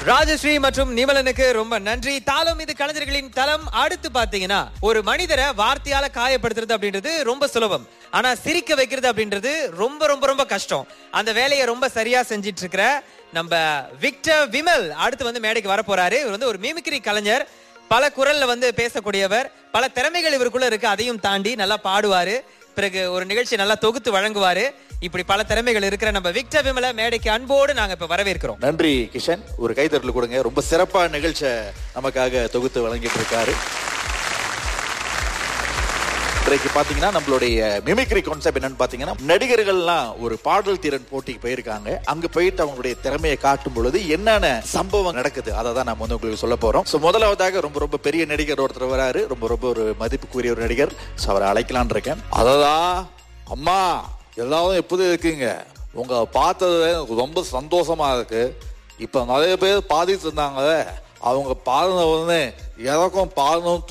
ராஜஸ்ரீ மற்றும் நிமலனுக்கு ரொம்ப நன்றி தாளம் இது கலைஞர்களின் தளம் அடுத்து பாத்தீங்கன்னா ஒரு மனிதரை வார்த்தையால காயப்படுத்துறது அப்படின்றது ரொம்ப சுலபம் ஆனா சிரிக்க வைக்கிறது அப்படின்றது ரொம்ப ரொம்ப ரொம்ப கஷ்டம் அந்த வேலையை ரொம்ப சரியா செஞ்சிட்டு இருக்கிற நம்ம விக்டர் விமல் அடுத்து வந்து மேடைக்கு வர போறாரு இவர் வந்து ஒரு மிமிக்ரி கலைஞர் பல குரல்ல வந்து பேசக்கூடியவர் பல திறமைகள் இவருக்குள்ள இருக்கு அதையும் தாண்டி நல்லா பாடுவாரு பிறகு ஒரு நிகழ்ச்சி நல்லா தொகுத்து வழங்குவாரு இப்படி பல திறமைகள் இருக்கிற நம்ம விக்டர் விமலை மேடைக்கு அன்போடு நாங்க இப்ப வரவேற்கிறோம் நன்றி கிஷன் ஒரு கைதறல் கொடுங்க ரொம்ப சிறப்பான நிகழ்ச்சியை நமக்காக தொகுத்து வழங்கிட்டு இருக்காரு இன்றைக்கு பாத்தீங்கன்னா நம்மளுடைய மிமிக்ரி கான்செப்ட் என்னன்னு பாத்தீங்கன்னா நடிகர்கள்லாம் ஒரு பாடல் திறன் போட்டிக்கு போயிருக்காங்க அங்க போயிட்டு அவங்களுடைய திறமையை காட்டும் பொழுது என்னென்ன சம்பவம் நடக்குது அதை தான் நம்ம வந்து உங்களுக்கு சொல்ல போறோம் சோ முதலாவதாக ரொம்ப ரொம்ப பெரிய நடிகர் ஒருத்தர் வராரு ரொம்ப ரொம்ப ஒரு மதிப்புக்குரிய ஒரு நடிகர் சோ அவரை அழைக்கலாம்னு இருக்கேன் அததா அம்மா எல்லாரும் எப்படி இருக்கீங்க உங்க பார்த்தது எனக்கு ரொம்ப சந்தோஷமா இருக்கு இப்ப நிறைய பேர் பாடிட்டு இருந்தாங்க அவங்க பாடின உடனே எனக்கும் பாடணும்